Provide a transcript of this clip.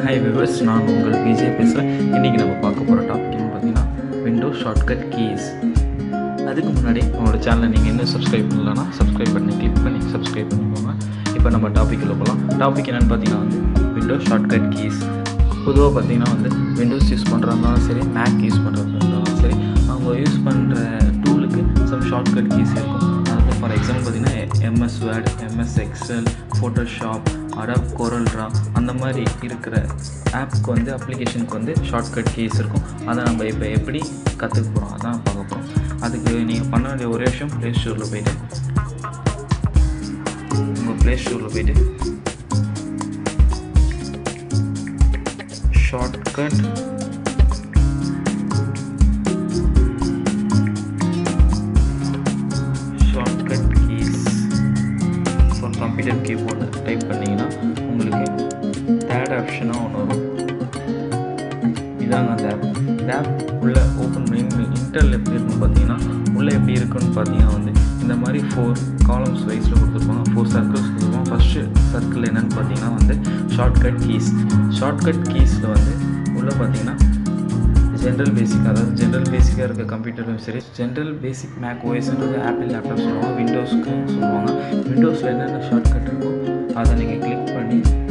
hi viewers நான் உங்கள் விஜய் பேசுகிறேன் இன்றைக்கி நம்ம பார்க்க போகிற டாபிக்னு பார்த்தீங்கன்னா விண்டோஸ் ஷார்ட்கட் கீஸ் அதுக்கு முன்னாடி உங்களோட சேனலை நீங்கள் இன்னும் சப்ஸ்கிரைப் பண்ணலன்னா சப்ஸ்கிரைப் பண்ணி கிளிக் பண்ணி சப்ஸ்கிரைப் பண்ணிக்கோங்க இப்போ நம்ம டாப்பிக்கில் போகலாம் டாபிக் என்னென்னு பார்த்தீங்கன்னா வந்து விண்டோஸ் ஷார்ட்கட் கீஸ் பொதுவாக பார்த்தீங்கன்னா வந்து விண்டோஸ் யூஸ் பண்ணுறதுனாலும் சரி மேக் யூஸ் பண்ணுறதுனாலும் சரி அவங்க யூஸ் பண்ணுற டூலுக்கு சம் ஷார்ட்கட் கீஸ் இருக்கும் அதாவது ஃபார் எக்ஸாம்பிள் பார்த்தீங்கன்னா MS Word MS Excel Photoshop Adobe Corel Draw அந்த மாதிரி இருக்கிற ஆப்க்கு வந்து அப்ளிகேஷனுக்கு வந்து ஷார்ட்கட் கீஸ் இருக்கும் அதை நம்ம இப்போ எப்படி கற்றுக்க போகிறோம் அதான் பார்க்க போகிறோம் அதுக்கு நீங்கள் பண்ண வேண்டிய ஒரே விஷயம் ப்ளே ஸ்டோரில் போயிட்டு உங்கள் ப்ளே ஸ்டோரில் போயிட்டு shortcut shortcut keys for computer keyboard type பண்ணிங்கன்னா உங்களுக்கு தேர்ட் ஆப்ஷனாக ஒன்று வரும் இதாங்க அந்த ஆப் இந்த ஆப் உள்ளே ஓப்பன் பண்ணி இன்டர்ல எப்படி இருக்குன்னு பார்த்தீங்கன்னா உள்ளே எப்படி இருக்குன்னு பார்த்தீங்கன்னா வந்து இந்த மாதிரி ஃபோர் காலம்ஸ் வைஸில் கொடுத்துருப்பாங்க ஃபோர் சர்க்கிள்ஸ் கொடுத்துருப்பாங்க ஃபஸ்ட்டு சர்க்கிள் என்னென்னு பார்த்தீங்கன்னா வந்து ஷார்ட்கட் கீஸ் ஷார்ட்கட் கீஸில் வந்து உள்ளே பார்த்தீங்கன்னா ஜென்ரல் பேசிக் அதாவது ஜென்ரல் பேசிக்காக இருக்க கம்ப்யூட்டரும் சரி ஜென்ரல் பேசிக் மேக் ஓஎஸ்ன்றது ஆப்பிள் லேப்டாப் சொல்லுவாங்க விண்டோஸ்க்கு சொல்லுவாங்க விண்டோஸில் என்னென்ன ஷார்ட்கட் இருக்கோ அதை நீங்கள் கிளிக் பண்ணி